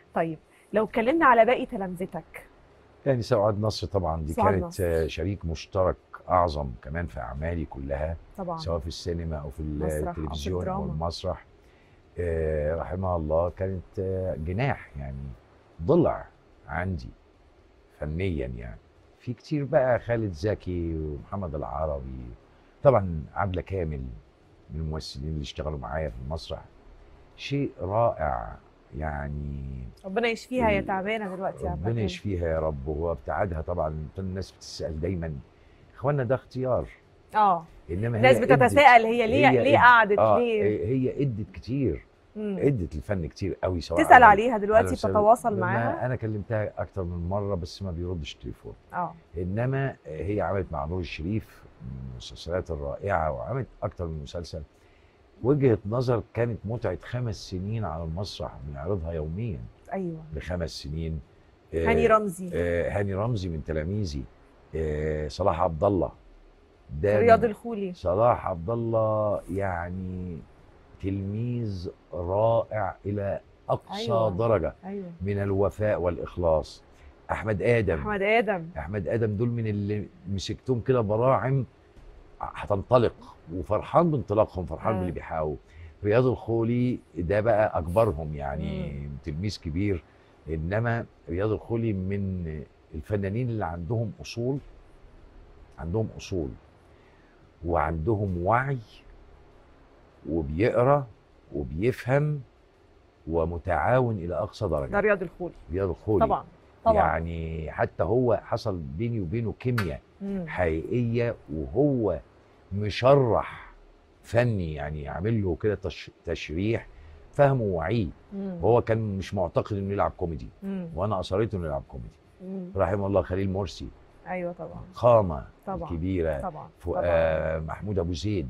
طيب لو اتكلمنا على باقي تلامذتك يعني سعاد نصر طبعا دي سعاد كانت نصر. آه، شريك مشترك اعظم كمان في اعمالي كلها طبعا سواء في السينما او في مسرح أو في التلفزيون او الدراما. المسرح آه، رحمها الله كانت آه، جناح يعني ضلع عندي فنيا يعني في كتير بقى خالد زكي ومحمد العربي طبعا عبلة كامل من الممثلين اللي اشتغلوا معايا في المسرح شيء رائع يعني ربنا يشفيها هي ال- تعبانه دلوقتي يا عبد ربنا الحكيم. يشفيها يا رب وهو ابتعادها طبعا الناس بتسال دايما اخوانا ده اختيار اه انما الناس هي ادت- بتتساءل هي ليه هي ليه ادت- قعدت اه ليه هي ادت كتير مم. ادت الفن كتير قوي سواء تسال على- عليها على دلوقتي وسائل- بتتواصل ما معاها انا كلمتها اكتر من مره بس ما بيردش التليفون اه انما هي عملت مع نور الشريف من المسلسلات الرائعه وعملت اكتر من مسلسل وجهه نظر كانت متعه خمس سنين على المسرح بنعرضها يوميا ايوه لخمس سنين آه، هاني رمزي آه، هاني رمزي من تلاميذي آه، صلاح عبد الله ده رياض من- الخولي صلاح عبد الله يعني تلميذ رائع الى اقصى أيوة. أيوة. درجه ايوه من الوفاء والاخلاص احمد ادم احمد ادم احمد ادم دول من اللي مسكتهم كده براعم هتنطلق وفرحان بانطلاقهم فرحان آه. باللي بيحققوا رياض الخولي ده بقى اكبرهم يعني تلميذ كبير انما رياض الخولي من الفنانين اللي عندهم اصول عندهم اصول وعندهم وعي وبيقرا وبيفهم ومتعاون الى اقصى ده درجه رياض الخولي رياض الخولي طبعا طبعا يعني حتى هو حصل بيني وبينه كيمياء مم. حقيقيه وهو مشرح فني يعني عامل له كده تش... تشريح فهمه ووعيه مم. وهو كان مش معتقد انه يلعب كوميدي مم. وانا اصريت انه يلعب كوميدي مم. رحمه الله خليل مرسي ايوه طبعا قامه طبعا. كبيره طبعا ف... طبعا آه محمود ابو زيد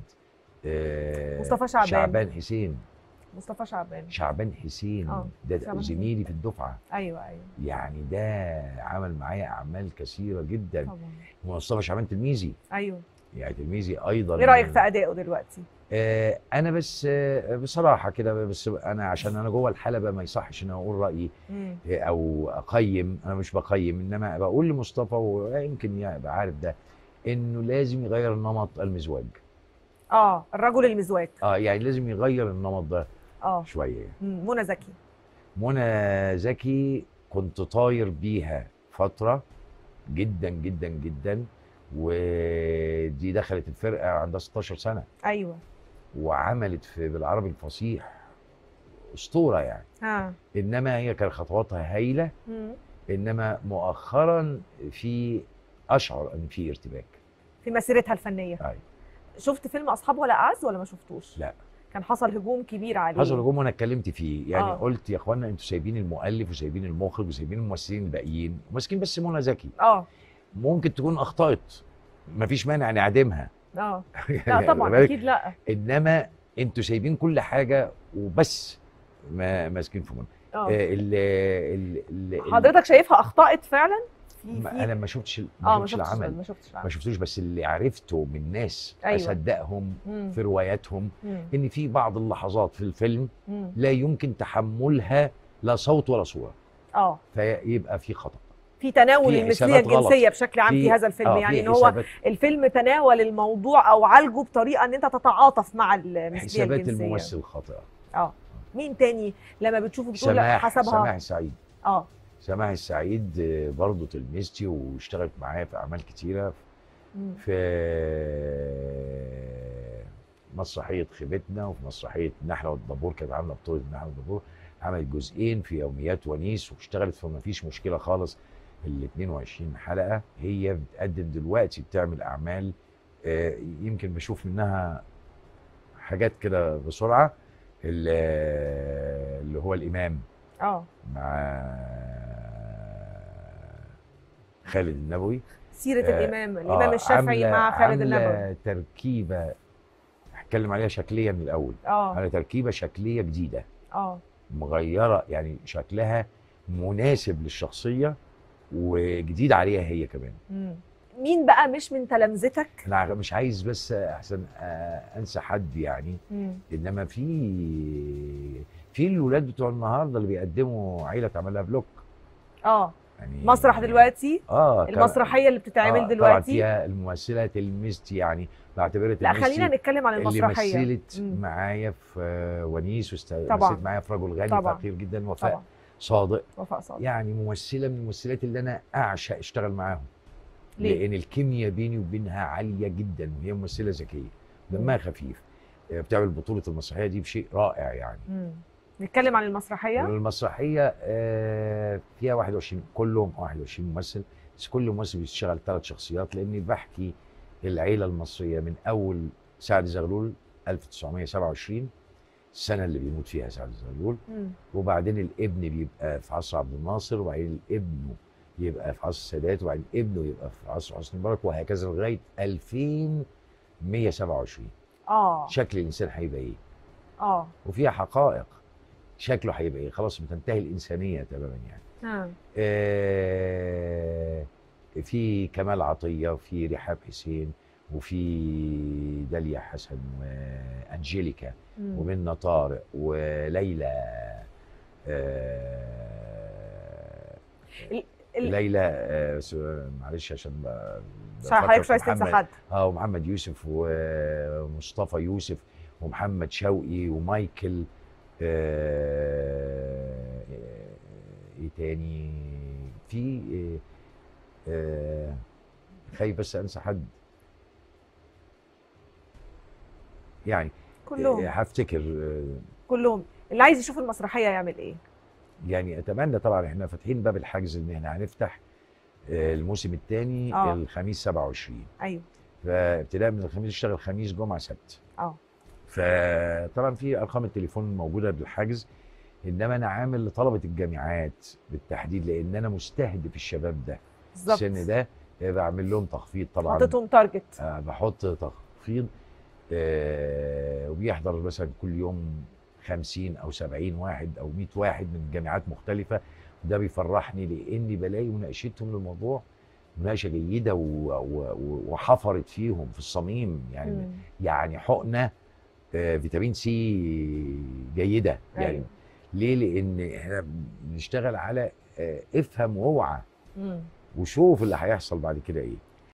آه مصطفى شعبان. شعبان حسين مصطفى شعبان شعبان حسين آه، ده شعبان زميلي في الدفعه ايوه ايوه يعني ده عمل معايا اعمال كثيره جدا طبعا ومصطفى شعبان تلميذي ايوه يعني تلميذي ايضا ايه رايك في ادائه دلوقتي آه انا بس آه بصراحه كده بس انا عشان انا جوه الحلبه ما يصحش ان أنا اقول رايي مم. آه، او اقيم انا مش بقيم انما بقول لمصطفى ويمكن يبقى عارف ده انه لازم يغير نمط المزواج اه الرجل المزواج اه يعني لازم يغير النمط ده اه شويه يعني. مم. منى زكي منى زكي كنت طاير بيها فتره جدا جدا جدا ودي دخلت الفرقه عندها 16 سنه ايوه وعملت في بالعربي الفصيح اسطوره يعني ها انما هي كانت خطواتها هايله مم. انما مؤخرا في اشعر ان في ارتباك في مسيرتها الفنيه أيوة. شفت فيلم اصحاب ولا اعز ولا ما شفتوش لا. كان حصل هجوم كبير عليه حصل هجوم وانا اتكلمت فيه يعني آه. آه. قلت يا اخوانا انتوا سايبين المؤلف وسايبين المخرج وسايبين الممثلين الباقيين وماسكين بس منى زكي اه ممكن تكون اخطات مفيش مانع نعدمها اه يعني لا طبعا خلي بالك، اكيد لا انما انتوا سايبين كل حاجه وبس ما ماسكين في منى اه آه، ال ال ال حضرتك شايفها اخطات فعلا في ما في انا ما شفتش اه ما ما شفتش شفتش العمل ما شفتش ما العمل شفتوش بس اللي عرفته من ناس أيوة. اصدقهم مم. في رواياتهم مم. ان في بعض اللحظات في الفيلم مم. لا يمكن تحملها لا صوت ولا صوره اه فيبقى في خطا في تناول في المثليه حسابات غلط. الجنسيه بشكل عام في, في- هذا الفيلم آه، يعني في ان هو حسابات الفيلم تناول الموضوع او عالجه بطريقه ان انت تتعاطف مع المثليه حسابات الجنسيه الممثل خاطئه اه مين تاني لما بتشوفه بتقول سماح حسبها سماح السعيد اه سماح السعيد آه، برضه تلميذتي واشتغلت معايا في اعمال كتيره مم. في مسرحيه خيبتنا وفي مسرحيه النحله والدبور كانت عامله بطوله النحله والدبور عملت جزئين في يوميات ونيس واشتغلت فما فيش مشكله خالص ال 22 حلقه هي بتقدم دلوقتي بتعمل اعمال آه، يمكن بشوف منها حاجات كده بسرعه اللي اللي هو الامام اه مع خالد النبوي سيره آه، الامام الامام آه، الشافعي عاملة- مع خالد عاملة النبوي تركيبه هتكلم عليها شكليا من الاول اه على تركيبه شكليه جديده اه مغيره يعني شكلها مناسب للشخصيه وجديد عليها هي كمان مم. مين بقى مش من تلامذتك انا مش عايز بس احسن آه، انسى حد يعني مم. انما في في الولاد بتوع النهارده اللي بيقدموا عيله اتعمل لها بلوك اه يعني مسرح دلوقتي اه كان- المسرحيه اللي بتتعمل آه، طلعت دلوقتي فيها الممثله تلمستي يعني بعتبرها لا تلمستي خلينا نتكلم عن اللي المسرحيه مثلت مم. معايا في آه، ونيس طبعاً. ومثلت معايا في رجل غني طبعاً. فقير جدا وفاء طبعا صادق وفاء صادق يعني ممثله من الممثلات اللي انا اعشق اشتغل معاهم ليه؟ لان الكيمياء بيني وبينها عاليه جدا وهي ممثله ذكيه دمها خفيف آه، بتعمل بطوله المسرحيه دي بشيء رائع يعني مم. نتكلم عن المسرحيه المسرحيه آه، فيها 21 كلهم 21 ممثل بس كل ممثل بيشتغل ثلاث شخصيات لاني بحكي العيله المصريه من اول سعد زغلول 1927 السنه اللي بيموت فيها سعد زغلول مم. وبعدين وبعدين الابن بيبقى في عصر عبد الناصر وبعدين الابن يبقى في عصر السادات وبعدين ابنه يبقى في عصر حسني مبارك وهكذا لغايه 2127 اه شكل الانسان هيبقى ايه اه وفيها حقائق شكله هيبقى ايه خلاص بتنتهي الانسانيه تماما يعني ها. آه، في كمال عطيه وفي رحاب حسين وفي داليا حسن وانجيليكا مم. ومنى طارق وليلى آه، ال- ليلى آه، س- معلش عشان ب- مش حضرتك مش بفكر عايز في تنسى محمد حد اه ومحمد يوسف ومصطفى يوسف ومحمد شوقي ومايكل آه، ايه تاني في آه، آه، خايف بس انسى حد يعني كلهم آه، هفتكر آه، كلهم اللي عايز يشوف المسرحيه يعمل ايه يعني اتمنى طبعا احنا فاتحين باب الحجز ان احنا هنفتح آه، الموسم الثاني آه. الخميس 27 ايوه فابتداء من الخميس اشتغل خميس جمعه سبت اه فطبعا في ارقام التليفون موجوده بالحجز انما انا عامل لطلبه الجامعات بالتحديد لان انا مستهدف الشباب ده بالظبط السن ده آه، بعمل لهم تخفيض طبعا حطيتهم تارجت آه، بحط تخفيض آه، وبيحضر مثلا كل يوم 50 او 70 واحد او 100 واحد من جامعات مختلفه وده بيفرحني لاني بلاقي مناقشتهم للموضوع مناقشه جيده و- و- و- وحفرت فيهم في الصميم يعني مم. يعني حقنه آه، فيتامين سي جيده يعني أيوة. ليه لان احنا بنشتغل على آه، افهم واوعى مم. وشوف اللي هيحصل بعد كده ايه